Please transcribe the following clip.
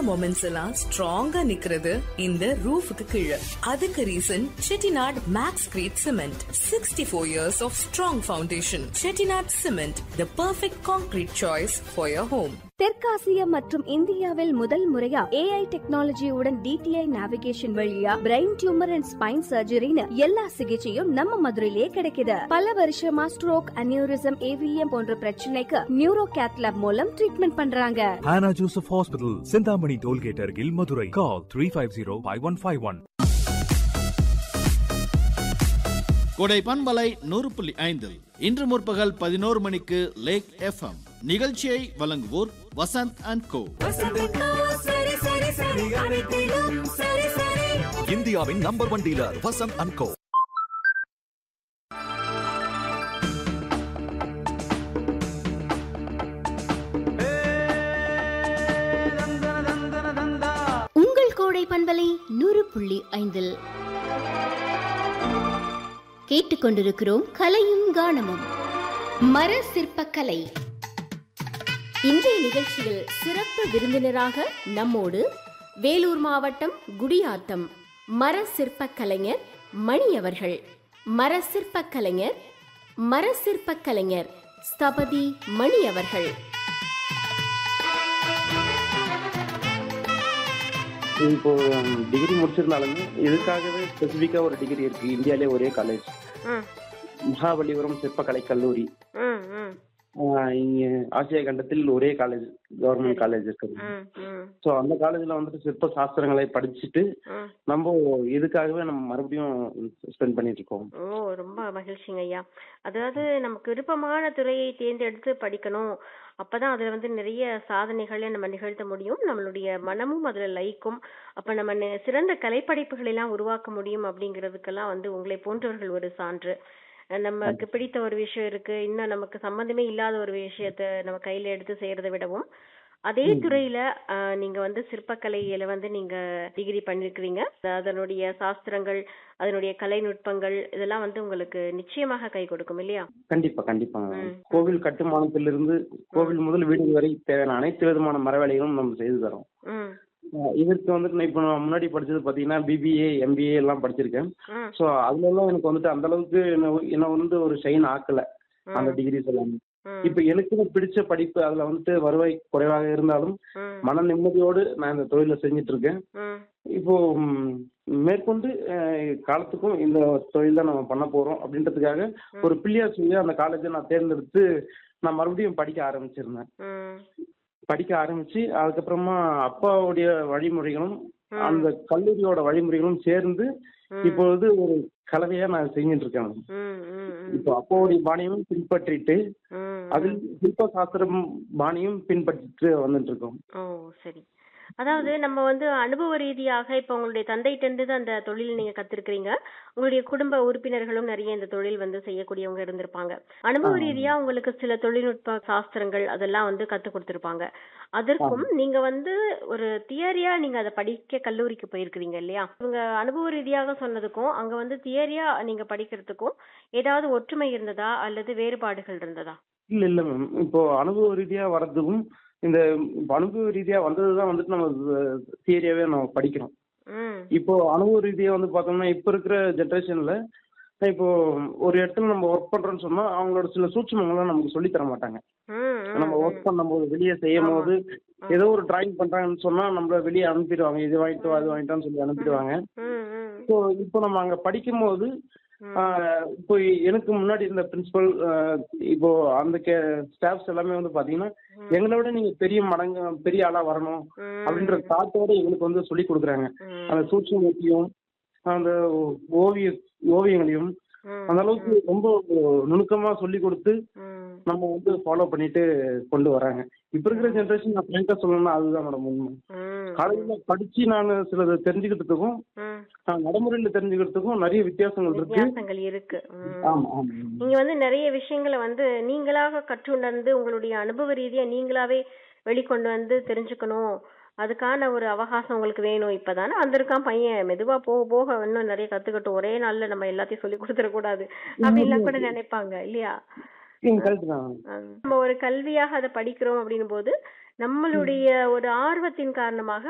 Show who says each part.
Speaker 1: Moments எல்லாம் ஸ்ட்ராங்கா நிக்கிறது இந்த ரூஃபுக்கு கீழே அதுக்கு reason Chettinad Maxcrete cement sixty four years of strong foundation Chettinad cement the perfect concrete choice for your home
Speaker 2: தெற்காசிய மற்றும் இந்தியாவில் முதல் முறையா ஏஐ டெக்னாலஜியுடன் டிடிஐ நேவிகேஷன் வழியா பிரெயின் டியூமர் அண்ட் ஸ்பைன் சர்ஜரின்னு எல்லா சிகிச்சையும் நம்ம மதுரையிலே கிடைக்குது பல வருஷமா ஸ்ட்ரோக் அனியூரிசம் ஏவிஎம் போன்ற பிரச்சனைக்கு நியூரோ கேத்லாப் மூலம் ட்ரீட்மெண்ட் பண்றாங்க
Speaker 3: Hannah Joseph Hospital, Sindhamani Tollgate Argil, Madurai. Call 350-5151.
Speaker 4: கொடை பண்பலை நூறு புள்ளி ஐந்து இன்று முற்பகல் பதினோரு மணிக்கு லேக் எஃப்எம் நிகழ்ச்சியை வழங்குவோர் வசந்த் அண்ட் கோ
Speaker 5: இந்தியாவின் number one dealer Vasanth and co
Speaker 6: உங்கள் கோடை பண்பலை நூறு புள்ளி ஐந்தில் கேட்டுக்கொண்டிருக்கிறோம் கலையும் கானமும் மர சிற்பக்கலை இன்றைய நிகழ்ச்சியில் சிறப்பு விருந்தினராக நம்மோடு வேலூர் மாவட்டம் குடியாத்தம் மர சிற்பக் கலைஞர் மணி அவர்கள் மர சிற்பக் கலைஞர் மர சிற்பக் கலைஞர் ஸ்தபதி மணி அவர்கள்
Speaker 7: இப்போ டிகிரி முடிச்சிருந்தாலுமே இதுக்காகவே ஸ்பெசிஃபிக்கா ஒரு டிகிரி இருக்கு இந்தியாலே ஒரே காலேஜ் மகாபலிபுரம் சிற்பக்கலை கல்லூரி ஆஹ் இங்க ஆசியா கண்டத்தில் ஒரே காலேஜ் கவர்மெண்ட் காலேஜ் இருக்குது ஸோ அந்த காலேஜ்ல வந்துட்டு சிற்ப சாஸ்திரங்களை படிச்சுட்டு நம்ம இதுக்காகவே நம்ம மறுபடியும் ஸ்பெண்ட் பண்ணிட்டு இருக்கோம்
Speaker 8: ஓ ரொம்ப மகிழ்ச்சிங்க ஐயா அதாவது நமக்கு விருப்பமான துறையை தேர்ந்தெடுத்து படிக்கணும் அப்பதான் அதுல வந்து நிறைய சாதனைகளை நம்ம நிகழ்த்த முடியும் நம்மளுடைய மனமும் அதுல லயிக்கும் அப்ப நம்ம நெ- சிறந்த கலைப்படைப்புகளை எல்லாம் உருவாக்க முடியும் அப்படிங்கிறதுக்கெல்லாம் வந்து உங்களை போன்றவர்கள் ஒரு சான்று அஹ் நமக்கு பிடித்த ஒரு விஷயம் இருக்கு இன்னும் நமக்கு சம்பந்தமே இல்லாத ஒரு விஷயத்த நம்ம கையில எடுத்து செய்யறதை விடவும் அதே துறையில அஹ், நீங்க வந்து சிற்பக்கலையில வந்து நீங்க டிகிரி பண்ணிருக்கிறீங்க அதனுடைய சாஸ்திரங்கள் அதனுடைய கலை நுட்பங்கள் இதெல்லாம் வந்து உங்களுக்கு நிச்சயமாக கை கொடுக்கும் இல்லையா
Speaker 7: கண்டிப்பா கண்டிப்பா
Speaker 8: ம்.
Speaker 7: கோவில் கட்டுமானத்திலிருந்து கோவில் முதல் வீடு வரை தேவையான அனைத்து விதமான மர வேலைகளும் நம்ம செய்து தரோம்
Speaker 8: ம்
Speaker 7: ஆஹ் இதற்கு வந்துட்டு நான் இப்போ நான் முன்னாடி படிச்சது பாத்தீங்கன்னா பிபிஏ எம்பிஏ எல்லாம் படிச்சிருக்கேன்
Speaker 8: ம்
Speaker 7: ஸோ அதுல எல்லாம் எனக்கு வந்துட்டு அந்த அளவுக்கு என்ன என்ன வந்து ஒரு ஷைன் ஆக்கல அந்த டிகிரிஸ் எல்லாமே
Speaker 8: ம்,
Speaker 7: இப்ப எனக்கு பிடிச்ச படிப்பு அதுல வந்துட்டு வருவாய் குறைவாக இருந்தாலும்
Speaker 8: ம்,
Speaker 7: மன நிம்மதியோடு நான் இந்த தொழிலை செஞ்சுட்டு இருக்கேன்
Speaker 8: ம்,
Speaker 7: இப்போ ம், மேற்கொண்டு அஹ், காலத்துக்கும் இந்த தொழில் தான் நம்ம பண்ண போறோம் அப்படின்றதுக்காக ஒரு பிள்ளையார் சொல்லி அந்த காலேஜை நான் தேர்ந்தெடுத்து நான் மறுபடியும் படிக்க ஆரம்பிச்சிருந்தேன்
Speaker 8: ம்,
Speaker 7: படிக்க ஆரம்பிச்சு அதுக்கப்புறமா அப்பாவுடைய வழிமுறைகளும் அந்த கல்லூரியோட வழிமுறைகளும் சேர்ந்து இப்பொழுது ஒரு கலவையா நான் செஞ்சுட்டு இருக்கேன்
Speaker 8: ம், ம், ம்,
Speaker 7: இப்போ அப்பாவுடைய பாணியும் பின்பற்றிட்டு
Speaker 8: ம்,
Speaker 7: அதில் சிற்ப சாஸ்திரம் பாணியும் பின்பற்றிட்டு வந்துட்டு இருக்கோம்
Speaker 8: ஓ சரி அதாவது நம்ம வந்து அனுபவ ரீதியாக இப்ப உங்களுடைய தந்தைகிட்ட தான் அந்த தொழில் நீங்க கத்திருக்கிறீங்க உங்களுடைய குடும்ப உறுப்பினர்களும் நிறைய இந்த தொழில் வந்து செய்யக்கூடியவங்க இருந்திருப்பாங்க அனுபவ ரீதியா உங்களுக்கு சில தொழில்நுட்ப சாஸ்திரங்கள் அதெல்லாம் வந்து கத்து கொடுத்திருப்பாங்க அதற்கும் நீங்க வந்து ஒரு தியரியா நீங்க அதை படிக்க கல்லூரிக்கு போயிருக்கிறீங்க இல்லையா உங்க அனுபவ ரீதியாக சொன்னதுக்கும் அங்க வந்து தியரியா நீங்க படிக்கிறதுக்கும் ஏதாவது ஒற்றுமை இருந்ததா அல்லது வேறுபாடுகள் இருந்ததா
Speaker 7: இல்ல இல்ல மேம் இப்போ அனுபவ ரீதியா வர்றதுக்கும் இந்த இப்போ அனுபவ ரீதியா வந்ததுதான் வந்துட்டு நம்ம தியரியாவே நம்ம படிக்கிறோம்
Speaker 8: ம்
Speaker 7: இப்போ அனுபவ ரீதியா வந்து பார்த்தோம்னா இப்போ இருக்கிற ஜென்ரேஷன்ல இப்போ ஒரு இடத்துல நம்ம ஒர்க் பண்றோம்னு சொன்னா அவங்களோட சில சூட்சமங்கள்லாம் நமக்கு சொல்லி தர மாட்டாங்க
Speaker 8: ம், ம்,
Speaker 7: நம்ம ஒர்க் பண்ணும்போது வெளியே செய்யும் போது ஏதோ ஒரு டிராயிங் பண்றாங்கன்னு சொன்னா நம்மள வெளியே அனுப்பிடுவாங்க இது வாங்கிட்டு வா, அது வாங்கிட்டான்னு சொல்லி அனுப்பிடுவாங்க
Speaker 8: ம், ம்,
Speaker 7: ஸோ இப்போ நம்ம அங்க படிக்கும்போது ஆஹ், இப்போ எனக்கு முன்னாடி இருந்த பிரின்சிபல் இப்போ அந்த ஸ்டாஃப்ஸ் எல்லாமே வந்து பாத்தீங்கன்னா எங்களை விட நீங்க பெரிய மடங்கு பெரிய ஆளா வரணும் அப்படின்ற தாட்டோட எங்களுக்கு வந்து சொல்லி கொடுக்குறாங்க அந்த சூட்சமத்தையும் அந்த ஓவிய ஓவியங்களையும்
Speaker 8: ம்,
Speaker 7: அந்த அளவுக்கு ரொம்ப நுணுக்கமா சொல்லி கொடுத்து
Speaker 8: ம்,
Speaker 7: நம்ம வந்து ஃபாலோ பண்ணிட்டு கொண்டு வராங்க இப்ப இருக்கிற ஜென்ரேஷன் நான் ஃப்ரெண்டா சொல்லணும்னா அதுதான் மேடம் உண்மை
Speaker 8: ம்,
Speaker 7: காலேஜ்ல படிச்சு நான் சிலது தெரிஞ்சுக்கிறதுக்கும்
Speaker 8: ம்.
Speaker 7: நான் நடைமுறையில தெரிஞ்சுக்கிறதுக்கும் நிறைய வித்தியாசங்கள் இருக்கு
Speaker 8: வித்தியாசங்கள் இருக்கு ம்.
Speaker 7: ஆமா ஆமா
Speaker 8: நீங்க வந்து நிறைய விஷயங்களை வந்து நீங்களாக கற்றுணர்ந்து உங்களுடைய அனுபவ ரீதியா நீங்களாவே வெளிக்கொண்டு வந்து தெரிஞ்சுக்கணும் அதுக்கான ஒரு அவகாசம் உங்களுக்கு வேணும் இப்பதானே வந்திருக்கான் பையன் மெதுவா போக போக இன்னும் நிறைய கத்துக்கட்டும் ஒரே நாள்ல நம்ம எல்லாத்தையும் சொல்லி கொடுத்துடக்கூடாது அப்படின்லாம் கூட நினைப்பாங்க இல்லையா
Speaker 7: கரெக்ட் தான்
Speaker 8: நம்ம ஒரு கல்வியாக அதை படிக்கிறோம் அப்படின்னும் போது நம்மளுடைய ஒரு ஆர்வத்தின் காரணமாக